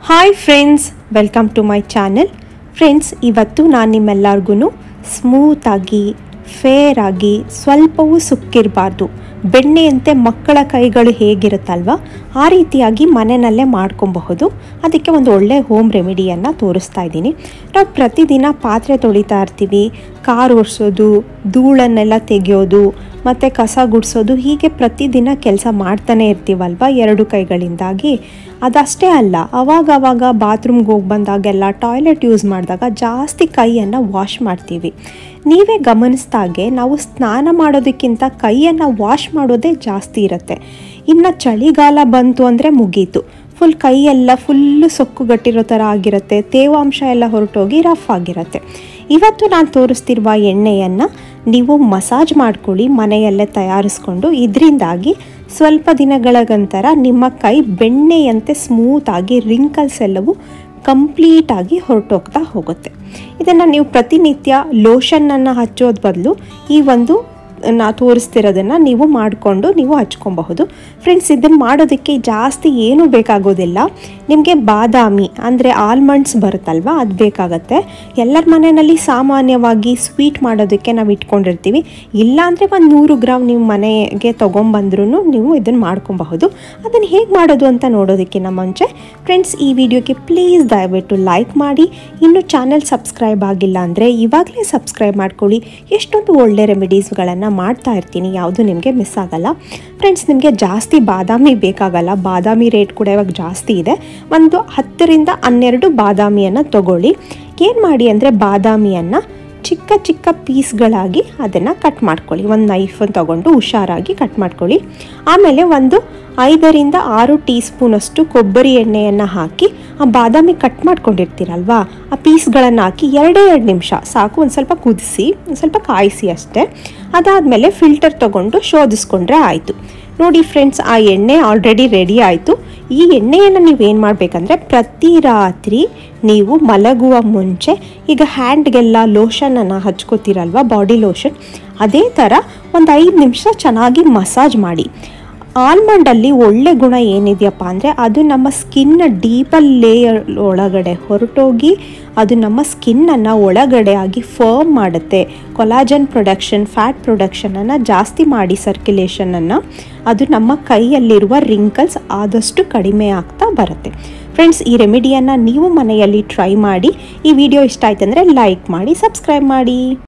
hi friends welcome to my channel friends ಇವತ್ತು ನಾನು ನಿಮ್ಮೆಲ್ಲರಿಗೂ ಸ್ಮೂತಾಗಿ ಫೇರ್ ಆಗಿ ಸ್ವಲ್ಪವೂ ಸುಕ್ಕಿರಬಾರ್ದು ಬೆಣ್ಣೆಯಂತೆ ಮಕ್ಕಳ ಕೈಗಳು ಹೇಗಿರುತ್ತಲ್ವ ಆ ರೀತಿಯಾಗಿ ಮನೆಯಲ್ಲೇ ಮಾಡ್ಕೊಬಹುದು ಅದಕ್ಕೆ ಒಂದು ಒಳ್ಳೆ ಹೋಮ್ ರೆಮಿಡಿಯನ್ನು ತೋರಿಸ್ತಾ ಇದ್ದೀನಿ ನಾವು ಪ್ರತಿದಿನ ಪಾತ್ರೆ ತೊಳಿತಾ ಇರ್ತೀವಿ ಕಾರ್ ಒರೆಸೋದು ಧೂಳನ್ನೆಲ್ಲ ತೆಗೆಯೋದು ಮತ್ತು ಕಸ ಗುಡಿಸೋದು ಹೀಗೆ ಪ್ರತಿದಿನ ಕೆಲಸ ಮಾಡ್ತಾನೆ ಇರ್ತೀವಲ್ವ ಎರಡು ಕೈಗಳಿಂದಾಗಿ ಅದಷ್ಟೇ ಅಲ್ಲ ಅವಾಗ ಅವಾಗ ಬಾತ್ರೂಮ್ಗೆ ಹೋಗಿ ಬಂದಾಗೆಲ್ಲ ಟಾಯ್ಲೆಟ್ ಯೂಸ್ ಮಾಡಿದಾಗ ಜಾಸ್ತಿ ಕೈಯನ್ನು ವಾಶ್ ಮಾಡ್ತೀವಿ ನೀವೇ ಗಮನಿಸ್ದಾಗೆ ನಾವು ಸ್ನಾನ ಮಾಡೋದಕ್ಕಿಂತ ಕೈಯನ್ನು ವಾಶ್ ಮಾಡೋದೇ ಜಾಸ್ತಿ ಇರುತ್ತೆ ಇನ್ನು ಚಳಿಗಾಲ ಬಂತು ಅಂದರೆ ಮುಗೀತು ಫುಲ್ ಕೈಯೆಲ್ಲ ಫುಲ್ಲು ಸೊಕ್ಕುಗಟ್ಟಿರೋ ಥರ ಆಗಿರುತ್ತೆ ತೇವಾಂಶ ಎಲ್ಲ ಹೊರಟೋಗಿ ರಫ್ ಆಗಿರುತ್ತೆ ಇವತ್ತು ನಾನು ತೋರಿಸ್ತಿರುವ ಎಣ್ಣೆಯನ್ನು ನೀವು ಮಸಾಜ್ ಮಾಡ್ಕೊಳ್ಳಿ ಮನೆಯಲ್ಲೇ ತಯಾರಿಸ್ಕೊಂಡು ಇದರಿಂದಾಗಿ ಸ್ವಲ್ಪ ದಿನಗಳ ನಂತರ ನಿಮ್ಮ ಕೈ ಬೆಣ್ಣೆಯಂತೆ ಸ್ಮೂತಾಗಿ ರಿಂಕಲ್ಸ್ ಎಲ್ಲವೂ ಕಂಪ್ಲೀಟಾಗಿ ಹೊರಟೋಗ್ತಾ ಹೋಗುತ್ತೆ ಇದನ್ನು ನೀವು ಪ್ರತಿನಿತ್ಯ ಲೋಷನ್ನನ್ನು ಹಚ್ಚೋದು ಬದಲು ಈ ಒಂದು ನಾ ತೋರಿಸ್ತಿರೋದನ್ನು ನೀವು ಮಾಡಿಕೊಂಡು ನೀವು ಹಚ್ಕೊಬಹುದು ಫ್ರೆಂಡ್ಸ್ ಇದನ್ನು ಮಾಡೋದಕ್ಕೆ ಜಾಸ್ತಿ ಏನೂ ಬೇಕಾಗೋದಿಲ್ಲ ನಿಮಗೆ ಬಾದಾಮಿ ಅಂದರೆ ಆಲ್ಮಂಡ್ಸ್ ಬರುತ್ತಲ್ವ ಅದು ಬೇಕಾಗತ್ತೆ ಎಲ್ಲರ ಮನೆಯಲ್ಲಿ ಸಾಮಾನ್ಯವಾಗಿ ಸ್ವೀಟ್ ಮಾಡೋದಕ್ಕೆ ನಾವು ಇಟ್ಕೊಂಡಿರ್ತೀವಿ ಇಲ್ಲಾಂದರೆ ಒಂದು ನೂರು ಗ್ರಾಮ್ ನೀವು ಮನೆಗೆ ತೊಗೊಂಬಂದ್ರೂ ನೀವು ಇದನ್ನು ಮಾಡ್ಕೊಬಹುದು ಅದನ್ನು ಹೇಗೆ ಮಾಡೋದು ಅಂತ ನೋಡೋದಕ್ಕಿಂತ ಮುಂಚೆ ಫ್ರೆಂಡ್ಸ್ ಈ ವಿಡಿಯೋಗೆ ಪ್ಲೀಸ್ ದಯವಿಟ್ಟು ಲೈಕ್ ಮಾಡಿ ಇನ್ನು ಚಾನೆಲ್ ಸಬ್ಸ್ಕ್ರೈಬ್ ಆಗಿಲ್ಲ ಅಂದರೆ ಇವಾಗಲೇ ಸಬ್ಸ್ಕ್ರೈಬ್ ಮಾಡ್ಕೊಳ್ಳಿ ಎಷ್ಟೊಂದು ಒಳ್ಳೆ ರೆಮಿಡೀಸ್ಗಳನ್ನು ಮಾಡ್ತಾ ಇರ್ತೀನಿ ಯಾವುದು ನಿಮಗೆ ಮಿಸ್ ಆಗಲ್ಲ ಫ್ರೆಂಡ್ಸ್ ನಿಮಗೆ ಜಾಸ್ತಿ ಬಾದಾಮಿ ಬೇಕಾಗಲ್ಲ ಬಾದಾಮಿ ರೇಟ್ ಕೂಡ ಇವಾಗ ಜಾಸ್ತಿ ಇದೆ ಒಂದು ಹತ್ತರಿಂದ ಹನ್ನೆರಡು ಬಾದಾಮಿಯನ್ನು ತಗೊಳ್ಳಿ ಏನು ಮಾಡಿ ಅಂದರೆ ಬಾದಾಮಿಯನ್ನು ಚಿಕ್ಕ ಚಿಕ್ಕ ಪೀಸ್ಗಳಾಗಿ ಅದನ್ನು ಕಟ್ ಮಾಡ್ಕೊಳ್ಳಿ ಒಂದು ನೈಫನ್ನು ತಗೊಂಡು ಹುಷಾರಾಗಿ ಕಟ್ ಮಾಡ್ಕೊಳ್ಳಿ ಆಮೇಲೆ ಒಂದು ಐದರಿಂದ ಆರು ಟೀ ಸ್ಪೂನಷ್ಟು ಕೊಬ್ಬರಿ ಎಣ್ಣೆಯನ್ನು ಹಾಕಿ ಆ ಬಾದಾಮಿ ಕಟ್ ಮಾಡ್ಕೊಂಡಿರ್ತೀರಲ್ವಾ ಆ ಪೀಸ್ಗಳನ್ನು ಹಾಕಿ ಎರಡೇ ಎರಡು ನಿಮಿಷ ಸಾಕು ಒಂದು ಸ್ವಲ್ಪ ಕುದಿಸಿ ಒಂದು ಸ್ವಲ್ಪ ಕಾಯಿಸಿ ಅಷ್ಟೇ ಅದಾದಮೇಲೆ ಫಿಲ್ಟರ್ ತೊಗೊಂಡು ಶೋಧಿಸ್ಕೊಂಡ್ರೆ ಆಯಿತು ನೋಡಿ ಫ್ರೆಂಡ್ಸ್ ಆ ಎಣ್ಣೆ ಆಲ್ರೆಡಿ ರೆಡಿ ಆಯಿತು ಈ ಎಣ್ಣೆಯನ್ನು ನೀವೇನು ಮಾಡಬೇಕಂದ್ರೆ ಪ್ರತಿ ರಾತ್ರಿ ನೀವು ಮಲಗುವ ಮುಂಚೆ ಈಗ ಹ್ಯಾಂಡ್ಗೆಲ್ಲ ಲೋಷನನ್ನು ಹಚ್ಕೋತೀರಲ್ವ ಬಾಡಿ ಲೋಷನ್ ಅದೇ ಥರ ಒಂದು ಐದು ನಿಮಿಷ ಚೆನ್ನಾಗಿ ಮಸಾಜ್ ಮಾಡಿ ಆಲ್ಮಂಡಲ್ಲಿ ಒಳ್ಳೆ ಗುಣ ಏನಿದೆಯಪ್ಪ ಅಂದರೆ ಅದು ನಮ್ಮ ಸ್ಕಿನ್ನ ಡೀಪಲ್ ಲೇಯರ್ ಒಳಗಡೆ ಹೊರಟೋಗಿ ಅದು ನಮ್ಮ ಸ್ಕಿನ್ನನ್ನು ಒಳಗಡೆ ಆಗಿ ಫರ್ಮ್ ಮಾಡುತ್ತೆ ಕೊಲಾಜನ್ ಪ್ರೊಡಕ್ಷನ್ ಫ್ಯಾಟ್ ಪ್ರೊಡಕ್ಷನನ್ನು ಜಾಸ್ತಿ ಮಾಡಿ ಸರ್ಕ್ಯುಲೇಷನನ್ನು ಅದು ನಮ್ಮ ಕೈಯಲ್ಲಿರುವ ರಿಂಕಲ್ಸ್ ಆದಷ್ಟು ಕಡಿಮೆ ಆಗ್ತಾ ಬರುತ್ತೆ ಫ್ರೆಂಡ್ಸ್ ಈ ರೆಮಿಡಿಯನ್ನು ನೀವು ಮನೆಯಲ್ಲಿ ಟ್ರೈ ಮಾಡಿ ಈ ವಿಡಿಯೋ ಇಷ್ಟ ಆಯ್ತಂದರೆ ಲೈಕ್ ಮಾಡಿ ಸಬ್ಸ್ಕ್ರೈಬ್ ಮಾಡಿ